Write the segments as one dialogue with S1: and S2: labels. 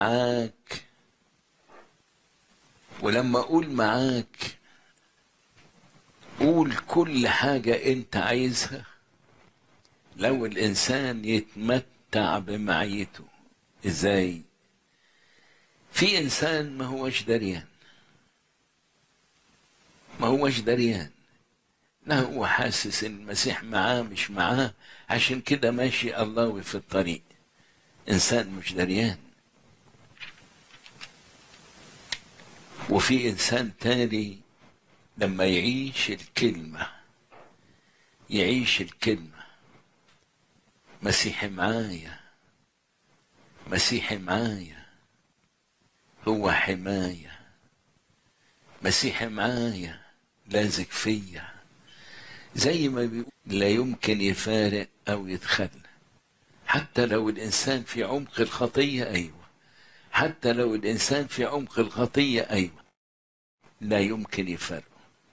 S1: معاك ولما اقول معاك قول كل حاجة انت عايزها لو الانسان يتمتع بمعيته ازاي في انسان ما هوش دريان ما هوش دريان لا هو حاسس ان المسيح معاه مش معاه عشان كده ماشي الله في الطريق انسان مش دريان وفي انسان تاني لما يعيش الكلمة يعيش الكلمة مسيحي معايا مسيحي معايا هو حماية مسيحي معايا لازق فيا زي ما بيقول لا يمكن يفارق أو يتخلى حتى لو الإنسان في عمق الخطية أيوة حتى لو الإنسان في عمق الخطية أيوة لا يمكن يفرق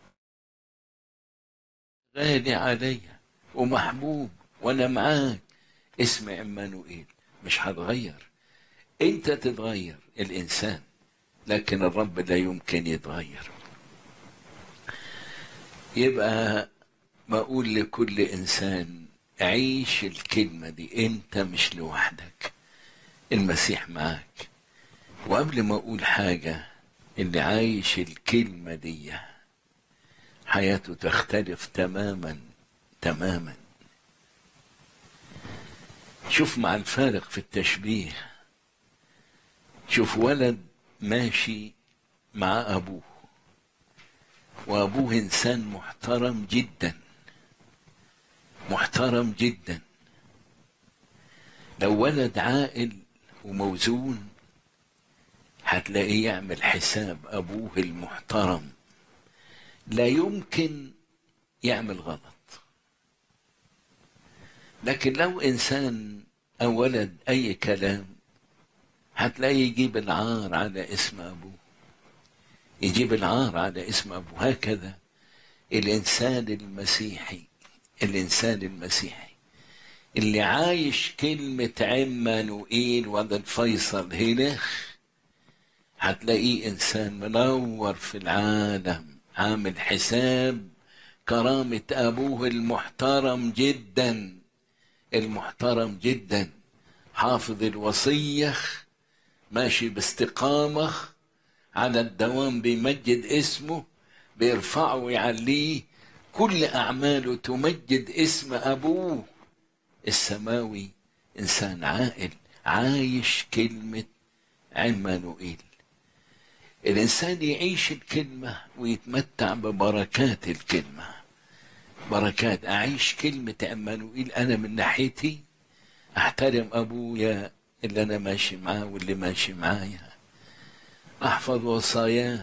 S1: غالي عليا ومحبوب وأنا معاك اسم عمانوئيل مش هتغير انت تتغير الانسان لكن الرب لا يمكن يتغير يبقى ما اقول لكل انسان عيش الكلمة دي انت مش لوحدك المسيح معاك وقبل ما اقول حاجة اللي عايش الكلمة دي حياته تختلف تماما تماما شوف مع الفارق في التشبيه شوف ولد ماشي مع أبوه وأبوه إنسان محترم جدا محترم جدا لو ولد عاقل وموزون هتلاقيه يعمل حساب أبوه المحترم لا يمكن يعمل غلط لكن لو إنسان أو ولد أي كلام هتلاقيه يجيب العار على اسم أبوه يجيب العار على اسم أبوه هكذا الإنسان المسيحي الإنسان المسيحي اللي عايش كلمة عمانوئيل وده الفيصل هلخ هتلاقيه إنسان منور في العالم عامل حساب كرامة أبوه المحترم جدا المحترم جدا حافظ الوصية ماشي باستقامة على الدوام بيمجد اسمه بيرفعه ويعليه كل أعماله تمجد اسم أبوه السماوي إنسان عاقل عايش كلمة عمانوئيل الإنسان يعيش الكلمة ويتمتع ببركات الكلمة بركات أعيش كلمة عمانوئيل أنا من ناحيتي أحترم أبويا اللي أنا ماشي معاه واللي ماشي معايا أحفظ وصاياه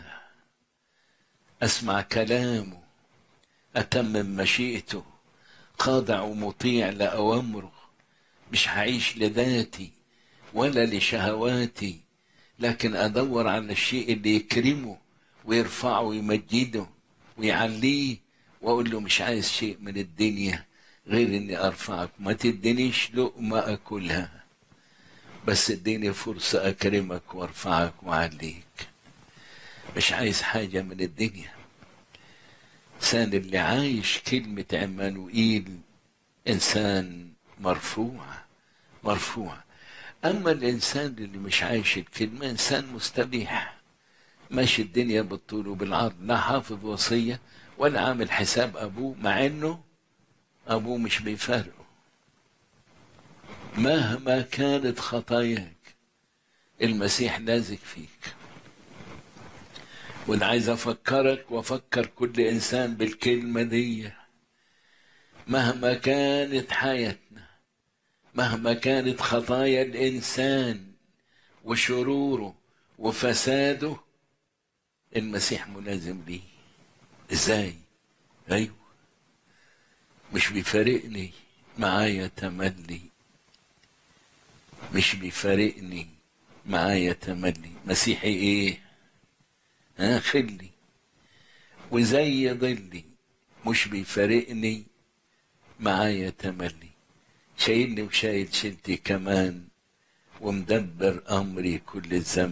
S1: أسمع كلامه أتمم مشيئته خاضع ومطيع لأوامره مش هعيش لذاتي ولا لشهواتي لكن أدور على الشيء اللي يكرمه ويرفعه ويمجده ويعليه وأقول له مش عايز شيء من الدنيا غير إني أرفعك ما تدينيش لقمة أكلها بس اديني فرصة أكرمك وأرفعك وأعليك مش عايز حاجة من الدنيا إنسان اللي عايش كلمة عمانوئيل إنسان مرفوع مرفوع أما الإنسان اللي مش عايش الكلمة إنسان مستبيح ماشي الدنيا بالطول وبالعرض لا حافظ وصية ولا عامل حساب أبوه مع إنه أبوه مش بيفارقه مهما كانت خطاياك المسيح لازق فيك وانا عايز افكرك وافكر كل انسان بالكلمه دي مهما كانت حياتنا مهما كانت خطايا الانسان وشروره وفساده المسيح ملازم ليه ازاي ايوه مش بيفارقني معايا تملي مش بيفارقني معايا تملي مسيحي ايه ها خلي وزي ظلي مش بيفارقني معايا تملي شايلني وشايل شيلتي كمان ومدبر أمري كل الزمن